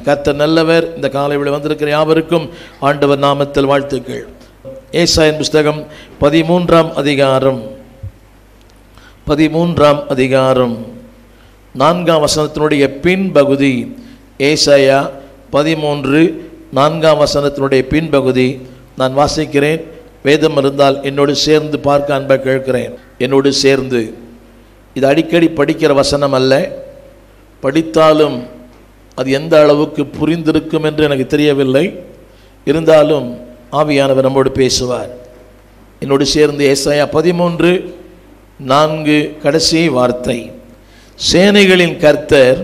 கர்த்தர் நல்லவர் இந்த காலை விட வந்திருக்கிற யாவருக்கும் ஆண்டவர் நாமத்தில் வாழ்த்துக்கள் ஏசாயன் புஸ்தகம் பதிமூன்றாம் அதிகாரம் பதிமூன்றாம் அதிகாரம் நான்காம் வசனத்தினுடைய பின்பகுதி ஏசாயா பதிமூன்று நான்காம் வசனத்தினுடைய பின்பகுதி நான் வாசிக்கிறேன் வேதம் இருந்தால் என்னோடு சேர்ந்து பார்க்க அன்பை கேட்கிறேன் என்னோடு சேர்ந்து இது அடிக்கடி படிக்கிற வசனம் அல்ல படித்தாலும் அது எந்த அளவுக்கு புரிந்திருக்கும் என்று எனக்கு தெரியவில்லை இருந்தாலும் ஆவியானவர் நம்மோடு பேசுவார் என்னோடு சேர்ந்து ஏசாயா பதிமூன்று நான்கு கடைசி வார்த்தை சேனைகளின் கர்த்தர்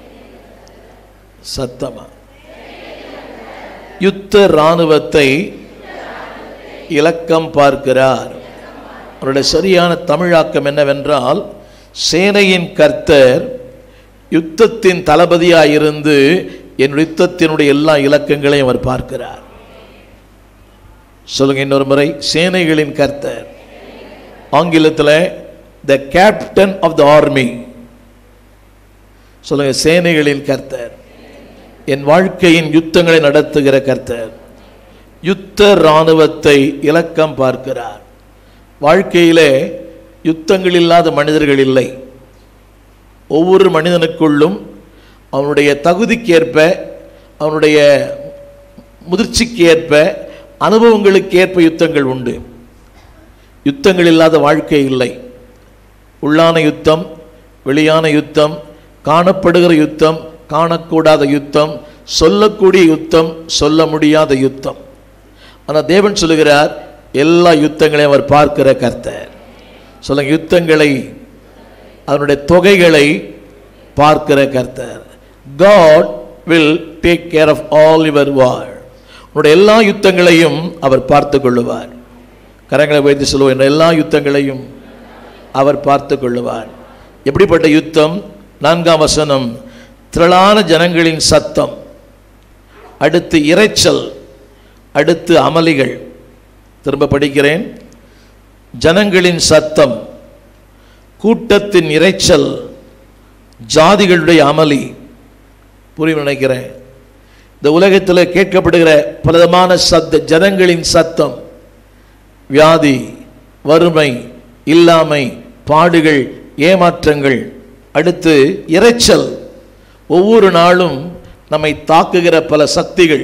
சத்தமா யுத்த இராணுவத்தை இலக்கம் பார்க்கிறார் அவருடைய சரியான தமிழாக்கம் என்னவென்றால் சேனையின் கர்த்தர் யுத்தத்தின் தளபதியாயிருந்து என் யுத்தத்தினுடைய எல்லா இலக்கங்களையும் அவர் பார்க்கிறார் சொல்லுங்க இன்னொரு முறை சேனைகளின் கர்த்தர் ஆங்கிலத்தில் the captain of the army சொல்லுங்க சேனைகளின் கர்த்தர் என் வாழ்க்கையின் யுத்தங்களை நடத்துகிற கர்த்தர் யுத்த இராணுவத்தை இலக்கம் பார்க்கிறார் வாழ்க்கையிலே யுத்தங்கள் இல்லாத மனிதர்கள் இல்லை ஒவ்வொரு மனிதனுக்குள்ளும் அவனுடைய தகுதிக்கேற்ப அவனுடைய முதிர்ச்சிக்கு ஏற்ப அனுபவங்களுக்கு ஏற்ப யுத்தங்கள் உண்டு யுத்தங்கள் இல்லாத வாழ்க்கை இல்லை உள்ளான யுத்தம் வெளியான யுத்தம் காணப்படுகிற யுத்தம் காணக்கூடாத யுத்தம் சொல்லக்கூடிய யுத்தம் சொல்ல முடியாத யுத்தம் ஆனால் தேவன் சொல்லுகிறார் எல்லா யுத்தங்களையும் அவர் பார்க்கிற கர்த்தர் சொல்லுங்க யுத்தங்களை அதனுடைய தொகைகளை பார்க்கிற கர்த்தர் God will take care of all your war உன்னுடைய எல்லா யுத்தங்களையும் அவர் பார்த்து கொள்ளுவார் கரங்களை வைத்து சொல்லுவோம் என்ற எல்லா யுத்தங்களையும் அவர் பார்த்து கொள்ளுவார் எப்படிப்பட்ட யுத்தம் நான்காம் வசனம் திரளான ஜனங்களின் சத்தம் அடுத்து இரைச்சல் அடுத்து அமளிகள் திரும்ப படிக்கிறேன் ஜனங்களின் சத்தம் கூட்டத்தின் இரைச்சல் ஜாதிகளுடைய அமளி புரியும் நினைக்கிறேன் இந்த உலகத்தில் கேட்கப்படுகிற பலவிதமான சத்த ஜனங்களின் சத்தம் வியாதி வறுமை இல்லாமை பாடுகள் ஏமாற்றங்கள் அடுத்து இரைச்சல் ஒவ்வொரு நாளும் நம்மை தாக்குகிற பல சக்திகள்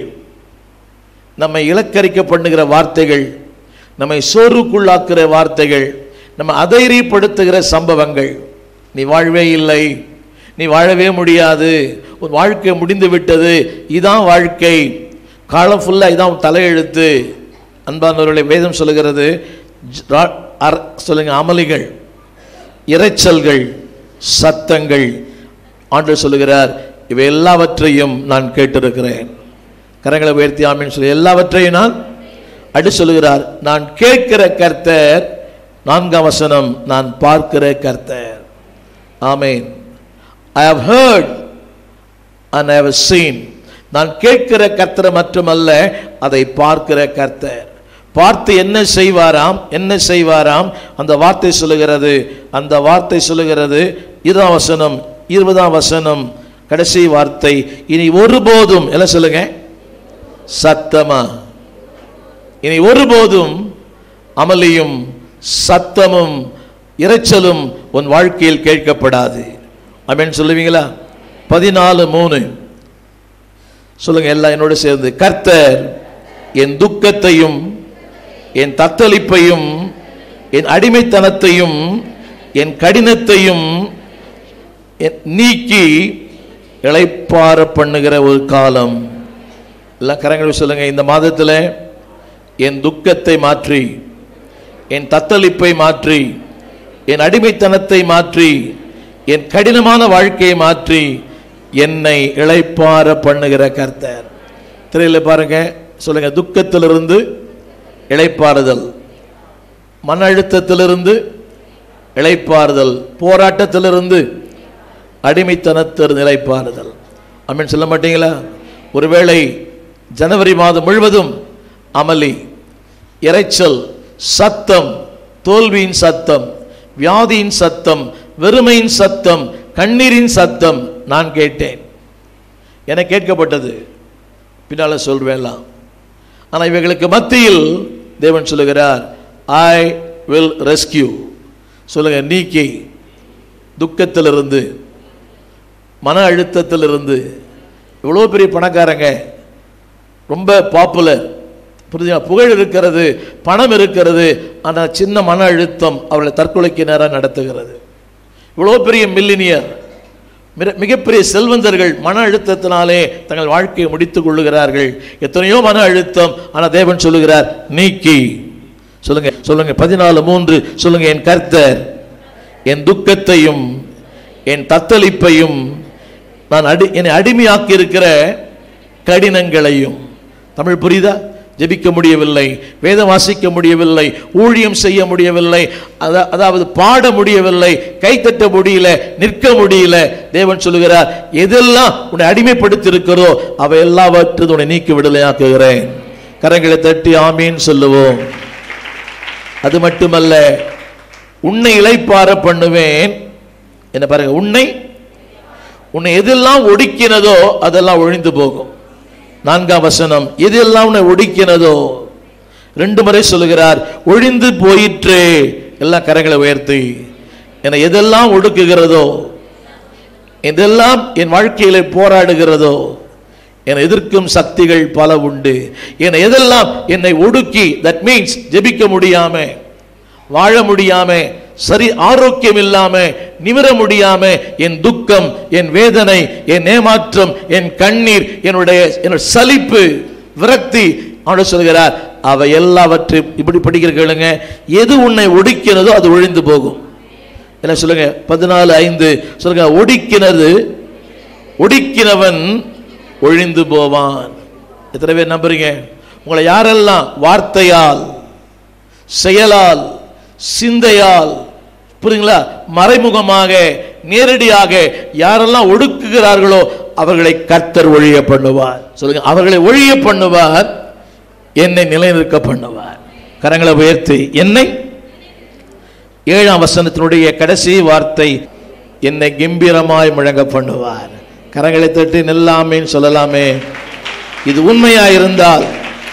நம்மை இலக்கரிக்க பண்ணுகிற வார்த்தைகள் நம்மை சோர்வுக்குள்ளாக்குகிற வார்த்தைகள் நம்ம அதைரியப்படுத்துகிற சம்பவங்கள் நீ வாழ்வே இல்லை நீ வாழவே முடியாது உன் வாழ்க்கை முடிந்து விட்டது இதான் வாழ்க்கை காலம் ஃபுல்லாக இதான் உன் தலையெழுத்து அன்பானவர்களை வேதம் சொல்லுகிறது ஜ- ரா- அர- சொல்லுங்க அமளிகள் இரைச்சல்கள் சத்தங்கள் ஆண்டு சொல்லுகிறார் இவை எல்லாவற்றையும் நான் கேட்டிருக்கிறேன் கரங்களை உயர்த்தி ஆமின்னு சொல்லி எல்லாவற்றையும் நான் அடி சொல்லுகிறார் நான் கேட்கிற கர்த்தர் நான்காம் வசனம் நான் பார்க்கிற கர்த்தர் amen I have heard and I have seen நான் கேட்கிற கர்த்தரை மட்டுமல்ல அதை பார்க்கிற கர்த்தர் பார்த்து என்ன செய்வாராம் என்ன செய்வாராம் அந்த வார்த்தை சொல்லுகிறது அந்த வார்த்தை சொல்லுகிறது இருபதாம் வசனம் இருபதாம் வசனம் கடைசி வார்த்தை இனி ஒருபோதும் என்ன சொல்லுங்க சத்தமா இனி ஒருபோதும் அமளியும் சத்தமும் இரைச்சலும் உன் வாழ்க்கையில் கேட்கப்படாது அமேன் சொல்லுவீங்களா பதினாலு மூணு சொல்லுங்க எல்லாம் என்னோட சேர்ந்து கர்த்தர் என் துக்கத்தையும் என் தத்தளிப்பையும் என் அடிமைத்தனத்தையும் என் கடினத்தையும் என் நீக்கி இளைப்பாற பண்ணுகிற ஒரு காலம் எல்லாம் கரங்கள் சொல்லுங்க இந்த மாதத்தில் என் துக்கத்தை மாற்றி என் தத்தளிப்பை மாற்றி என் அடிமைத்தனத்தை மாற்றி என் கடினமான வாழ்க்கையை மாற்றி என்னை இளைப்பாற பண்ணுகிற கர்த்தர் திரையில பாருங்க சொல்லுங்க துக்கத்திலிருந்து இளைப்பாறுதல் மன அழுத்தத்திலிருந்து இளைப்பாறுதல் போராட்டத்திலிருந்து அடிமைத்தனத்திலிருந்து இளைப்பாறுதல் அம்மன் சொல்ல மாட்டீங்களா ஒருவேளை ஜனவரி மாதம் முழுவதும் அமளி இரைச்சல் சத்தம் தோல்வியின் சத்தம் வியாதியின் சத்தம் வெறுமையின் சத்தம் கண்ணீரின் சத்தம் நான் கேட்டேன் என கேட்கப்பட்டது பின்னால் சொல்வேலாம் ஆனால் இவைகளுக்கு மத்தியில் தேவன் சொல்லுகிறார் ஐ வில் ரெஸ்கியூ சொல்லுங்க நீக்கி துக்கத்திலிருந்து மன அழுத்தத்திலிருந்து இவ்வளோ பெரிய பணக்காரங்க ரொம்ப பாப்புலர் புரியுதா புகழ் இருக்கிறது பணம் இருக்கிறது ஆனால் சின்ன மன அழுத்தம் அவர்களை தற்கொலைக்கு நேரம் நடத்துகிறது இவ்வளோ பெரிய மில்லினியர் மிக- மிகப்பெரிய செல்வந்தர்கள் மன அழுத்தத்தினாலே தங்கள் வாழ்க்கையை முடித்துக் கொள்ளுகிறார்கள் எத்தனையோ மன அழுத்தம் ஆனால் தேவன் சொல்லுகிறார் நீக்கி சொல்லுங்க சொல்லுங்க பதினாலு மூன்று சொல்லுங்க என் கர்த்தர் என் துக்கத்தையும் என் தத்தளிப்பையும் நான் அடி என்னை அடிமையாக்கி இருக்கிற கடினங்களையும் தமிழ் புரியுதா ஜெபிக்க முடியவில்லை வேதம் வாசிக்க முடியவில்லை ஊழியம் செய்ய முடியவில்லை அதா- அதாவது பாட முடியவில்லை கைத்தட்ட முடியல நிற்க முடியல தேவன் சொல்லுகிறார் எதெல்லாம் உன்னை அடிமைப்படுத்தி இருக்கிறதோ அவை எல்லாவற்றும் உன்னை நீக்கி விடுதலையாக்குகிறேன் கரங்களை தட்டி ஆமீன் சொல்லுவோம் அது மட்டுமல்ல உன்னை இளைப்பார பண்ணுவேன் என்ன பாருங்க உன்னை உன்னை எதெல்லாம் ஒடுக்கினதோ அதெல்லாம் ஒழிந்து போகும் நான்காம் வசனம் எதெல்லாம் உன்னை ஒடுக்கினதோ ரெண்டு முறை சொல்லுகிறார் ஒழிந்து போயிற்று எல்லாம் கரங்களை உயர்த்தி என எதெல்லாம் ஒடுக்குகிறதோ எதெல்லாம் என் வாழ்க்கையில போராடுகிறதோ என எதிர்க்கும் சக்திகள் பல உண்டு என எதெல்லாம் என்னை ஒடுக்கி தட் மீன்ஸ் ஜெபிக்க முடியாம வாழ முடியாம சரி ஆரோக்கியம் இல்லாம நிமிர முடியாம என் துக்கம் என் வேதனை என் ஏமாற்றம் என் கண்ணீர் என்னுடைய என்னுடைய சலிப்பு விரக்தி அவனோட சொல்கிறார் அவை எல்லாவற்றையும் இப்படி படிக்கிற கேளுங்க எது உன்னை ஒடுக்கிறதோ அது ஒழிந்து போகும் என்ன சொல்லுங்க பதினாலு ஐந்து சொல்லுங்க ஒடுக்கினது ஒடுக்கினவன் ஒழிந்து போவான் எத்தனை பேர் நம்புறீங்க உங்களை யாரெல்லாம் வார்த்தையால் செயலால் சிந்தையால் புரியுங்களா மறைமுகமாக நேரடியாக யாரெல்லாம் ஒடுக்குகிறார்களோ அவர்களை கர்த்தர் ஒழிய பண்ணுவார் சொல்லுங்க அவர்களை ஒழிய பண்ணுவார் என்னை நிலைநிற்க பண்ணுவார் கரங்களை உயர்த்தி என்னை ஏழாம் வசனத்தினுடைய கடைசி வார்த்தை என்னை கம்பீரமாய் முழங்க பண்ணுவார் கரங்களை தட்டி நில்லாமேன்னு சொல்லலாமே இது உண்மையா இருந்தால்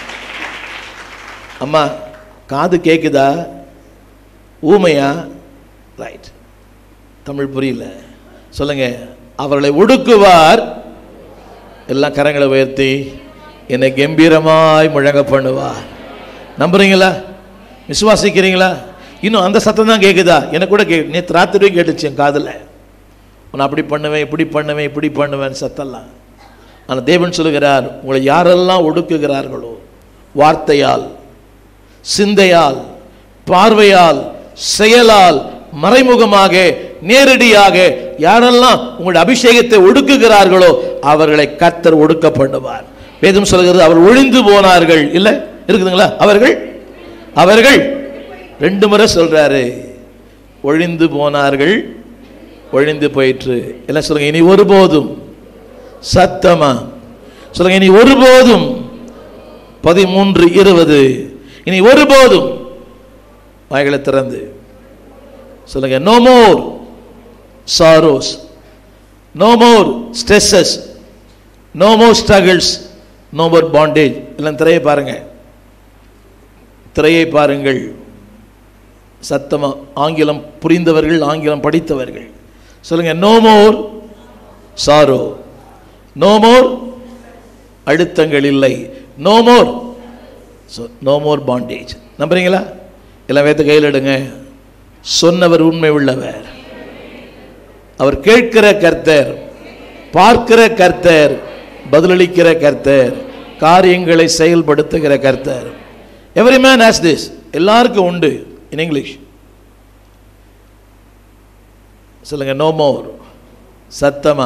அம்மா காது கேக்குதா ஊமையா ரைட் தமிழ் புரியல சொல்லுங்க அவர்களை ஒடுக்குவார் எல்லாம் கரங்களை உயர்த்தி என்னை கம்பீரமாய் முழங்க பண்ணுவார் நம்புறீங்களா விசுவாசிக்கிறீங்களா இன்னும் அந்த சத்தம் தான் கேட்குதா எனக்கு கூட கே நேற்று ராத்திரி கேட்டுச்சு என் காதில் உன்னை அப்படி பண்ணுவேன் இப்படி பண்ணுவேன் இப்படி பண்ணுவேன் சத்தம்லாம் ஆனால் தேவன் சொல்லுகிறார் உங்களை யாரெல்லாம் ஒடுக்குகிறார்களோ வார்த்தையால் சிந்தையால் பார்வையால் செயலால் மறைமுகமாக நேரடியாக யாரெல்லாம் உங்களுடைய அபிஷேகத்தை ஒடுக்குகிறார்களோ அவர்களை கர்த்தர் ஒடுக்க பண்ணுவார் வேதம் சொல்கிறது அவர் ஒழிந்து போனார்கள் இல்ல இருக்குதுங்களா அவர்கள் அவர்கள் ரெண்டு முறை சொல்றாரு ஒழிந்து போனார்கள் ஒழிந்து போயிற்று எல்லாம் சொல்லுங்க இனி ஒருபோதும் சத்தமா சொல்லுங்க இனி ஒருபோதும் பதிமூன்று இருபது இனி ஒருபோதும் வாய்களை திறந்து சொல்லுங்க no more sorrows no more stresses no more struggles no more bondage எல்லாம் திரையை பாருங்க திரையை பாருங்கள் சத்தமா ஆங்கிலம் புரிந்தவர்கள் ஆங்கிலம் படித்தவர்கள் சொல்லுங்க no more sorrow no more அழுத்தங்கள் இல்லை no more no more bondage நம்புறீங்களா எல்லாம் வேத்த கையில் எடுங்க சொன்னவர் உண்மை உள்ளவர் அவர் கேட்கிற கர்த்தர் பார்க்கிற கர்த்தர் பதிலளிக்கிற கர்த்தர் காரியங்களை செயல்படுத்துகிற கர்த்தர் எவ்ரி மேன் ஹேஸ் திஸ் எல்லாருக்கும் உண்டு இன் இங்கிலீஷ் சொல்லுங்க நோ மோர் சத்தமா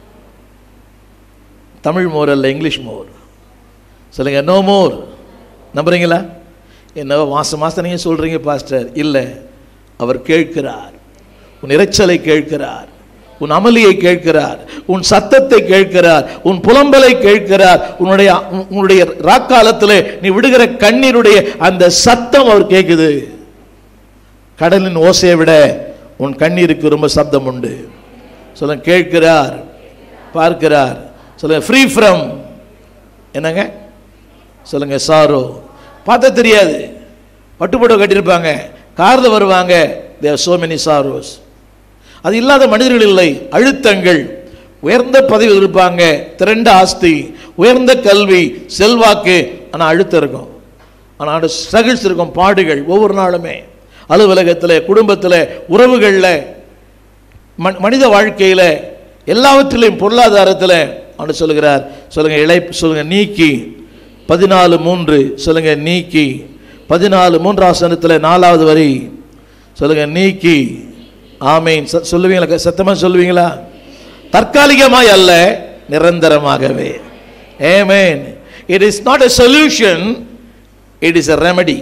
தமிழ் மோர் அல்ல இங்கிலீஷ் மோர் சொல்லுங்க நோ மோர் நம்புறீங்களா என்ன மாசம் மாசம் நீங்க சொல்றீங்க பாஸ்டர் இல்லை அவர் கேட்கிறார் உன் இரைச்சலை கேட்கிறார் உன் அமளியை கேட்கிறார் உன் சத்தத்தை கேட்கிறார் உன் புலம்பலை கேட்கிறார் உன்னுடைய உன்னுடைய ராக்காலத்தில் நீ விடுகிற கண்ணீருடைய அந்த சத்தம் அவர் கேட்குது கடலின் ஓசையை விட உன் கண்ணீருக்கு ரொம்ப சப்தம் உண்டு சொல்ல கேட்கிறார் பார்க்கிறார் சொல்லுங்க ஃப்ரீ ஃப்ரம் என்னங்க சொல்லுங்க சாரோ பார்த்தா தெரியாது பட்டுப்பட்டு கட்டியிருப்பாங்க காரில் வருவாங்க தேர் சோ மெனி சாரோஸ் அது இல்லாத மனிதர்கள் இல்லை அழுத்தங்கள் உயர்ந்த பதவியில் இருப்பாங்க திரண்ட ஆஸ்தி உயர்ந்த கல்வி செல்வாக்கு ஆனால் அழுத்தம் இருக்கும் ஆனால் ஸ்ட்ரகிள்ஸ் இருக்கும் பாடுகள் ஒவ்வொரு நாளுமே அலுவலகத்தில் குடும்பத்தில் உறவுகளில் ம- மனித வாழ்க்கையில் எல்லாவற்றிலையும் பொருளாதாரத்தில் அவனு சொல்லுகிறார் சொல்லுங்க இழை சொல்லுங்க நீக்கி பதினாலு மூன்று சொல்லுங்க நீக்கி பதினாலு மூன்றாசனத்தில் நாலாவது வரி சொல்லுங்க நீக்கி ஆமீன் ச- சொல்லுவீங்களா சத்தமா சொல்லுவீங்களா தற்காலிகமாய் அல்ல நிரந்தரமாகவே amen it is not a solution it is a remedy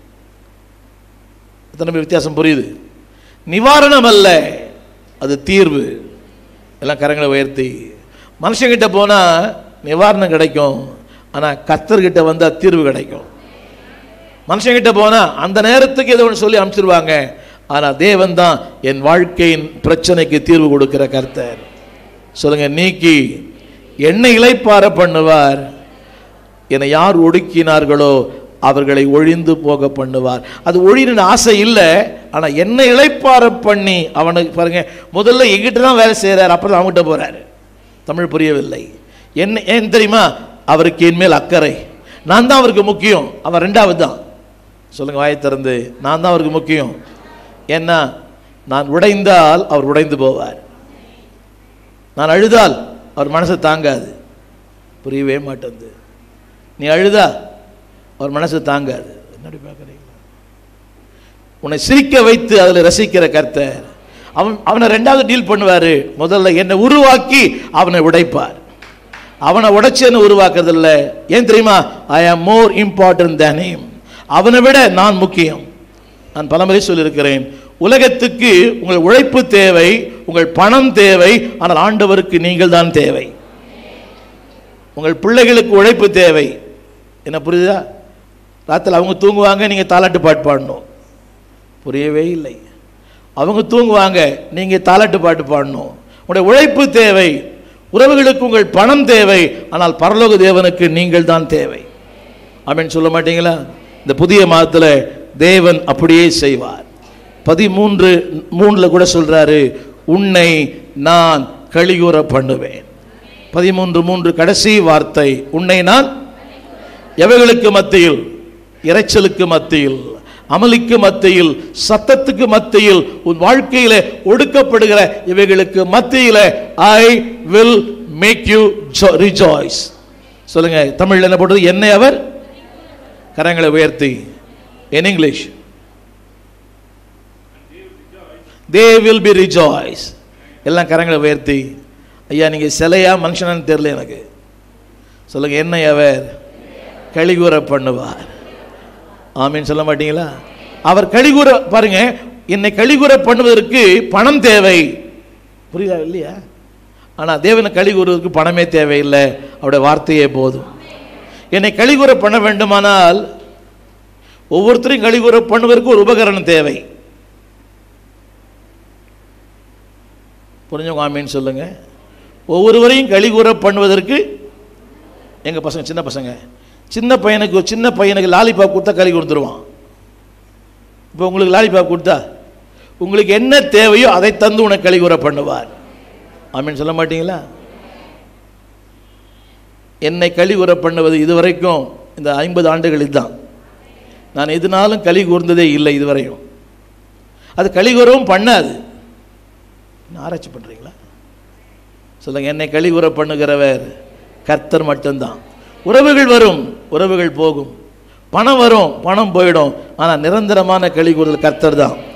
எத்தனை பேர் வித்தியாசம் புரியுது நிவாரணம் அல்ல அது தீர்வு எல்லாம் கரங்களை உயர்த்தி மனுஷங்கிட்ட போனால் நிவாரணம் கிடைக்கும் ஆனால் கத்தர்கிட்ட வந்தால் தீர்வு கிடைக்கும் மனுஷங்கிட்ட போனால் அந்த நேரத்துக்கு ஏதோ ஒன்று சொல்லி அனுப்பிச்சிருவாங்க ஆனால் தேவன் தான் என் வாழ்க்கையின் பிரச்சனைக்கு தீர்வு கொடுக்கிற கர்த்தர் சொல்லுங்க நீக்கி என்னை இளைப்பார பண்ணுவார் என்னை யார் ஒடுக்கினார்களோ அவர்களை ஒழிந்து போக பண்ணுவார் அது ஒழின்னு ஆசை இல்லை ஆனால் என்னை இளைப்பார பண்ணி அவனுக்கு பாருங்க முதல்ல எங்கிட்ட தான் வேலை செய்கிறார் அப்புறம் தான் அவங்ககிட்ட போகிறாரு தமிழ் புரியவில்லை என்ன ஏன் தெரியுமா அவருக்கு என் மேல் அக்கறை நான் தான் அவருக்கு முக்கியம் அவர் ரெண்டாவது தான் சொல்லுங்க வாயை திறந்து நான் தான் அவருக்கு முக்கியம் ஏன்னா நான் உடைந்தால் அவர் உடைந்து போவார் நான் அழுதால் அவர் மனசு தாங்காது புரியவே மாட்டேங்குது நீ அழுதா அவர் மனசு தாங்காது என்னடி பார்க்குறீங்களா உன்னை சிரிக்க வைத்து அதில் ரசிக்கிற கர்த்தர் அவன் அவனை ரெண்டாவது டீல் பண்ணுவார் முதல்ல என்னை உருவாக்கி அவனை உடைப்பார் அவனை உடைச்சு என்ன உருவாக்குறது இல்ல ஏன் தெரியுமா ஐ ஆம் மோர் இம்பார்ட்டன்ட் தேன் him அவனை விட நான் முக்கியம் நான் பலமுறை சொல்லியிருக்கிறேன் உலகத்துக்கு உங்கள் உழைப்பு தேவை உங்கள் பணம் தேவை ஆனால் ஆண்டவருக்கு நீங்கள் தான் தேவை உங்கள் பிள்ளைகளுக்கு உழைப்பு தேவை என்ன புரியுதா ராத்திரி அவங்க தூங்குவாங்க நீங்கள் தாலாட்டு பாட்டு பாடணும் புரியவே இல்லை அவங்க தூங்குவாங்க நீங்கள் தாலாட்டு பாட்டு பாடணும் உங்களுடைய உழைப்பு தேவை உறவுகளுக்கு உங்கள் பணம் தேவை ஆனால் பரலோக தேவனுக்கு நீங்கள் தான் தேவை ஆமென் சொல்ல மாட்டீங்களா இந்த புதிய மாதத்தில் தேவன் அப்படியே செய்வார் பதிமூன்று மூணுல கூட சொல்றாரு உன்னை நான் கழிவுற பண்ணுவேன் பதிமூன்று மூன்று கடைசி வார்த்தை உன்னை நான் எவைகளுக்கு மத்தியில் இரைச்சலுக்கு மத்தியில் அமளிக்கு மத்தியில் சத்தத்துக்கு மத்தியில் உன் வாழ்க்கையில ஒடுக்கப்படுகிற இவைகளுக்கு மத்தியில I will make you rejoice சொல்லுங்க தமிழ்ல என்ன போட்டது என்னை அவர் கரங்களை உயர்த்தி in English. They will be rejoice. எல்லாம் கரங்களை உயர்த்தி ஐயா நீங்க சிலையா மனுஷனான்னு தெரியல எனக்கு சொல்லுங்க என்னை அவர் கழிவுற பண்ணுவார் ஆமீன் சொல்ல மாட்டீங்களா அவர் கழிவுற பாருங்க என்னை கழிவுற பண்ணுவதற்கு பணம் தேவை புரியுதா இல்லையா ஆனால் தேவனை கழிவுறதுக்கு பணமே தேவையில்லை அவருடைய வார்த்தையே போதும் என்னை கழிவுற பண்ண வேண்டுமானால் ஒவ்வொருத்தரையும் கழிவுற பண்ணுவதற்கு ஒரு உபகரணம் தேவை புரிஞ்சவங்க ஆமீன்னு சொல்லுங்க ஒவ்வொருவரையும் கழிவுற பண்ணுவதற்கு எங்க பசங்க சின்ன பசங்க சின்ன பையனுக்கு ஒரு சின்ன பையனுக்கு லாலிபாப் கொடுத்தா கறி கொடுத்துருவான் இப்போ உங்களுக்கு லாலிபாப் கொடுத்தா உங்களுக்கு என்ன தேவையோ அதை தந்து உனக்கு கழிவுற பண்ணுவார் ஆமீன் சொல்ல மாட்டீங்களா என்னை கழிவுற பண்ணுவது இதுவரைக்கும் இந்த ஐம்பது ஆண்டுகள் இதுதான் நான் எதுனாலும் களி கூர்ந்ததே இல்லை இதுவரையும் அது களி கூறவும் பண்ணாது என்ன ஆராய்ச்சி பண்ணுறீங்களா சொல்லுங்க என்னை களி கூற பண்ணுகிறவர் கர்த்தர் மட்டும்தான் உறவுகள் வரும் உறவுகள் போகும் பணம் வரும் பணம் போயிடும் ஆனால் நிரந்தரமான களி கூறுதல் கர்த்தர் தான்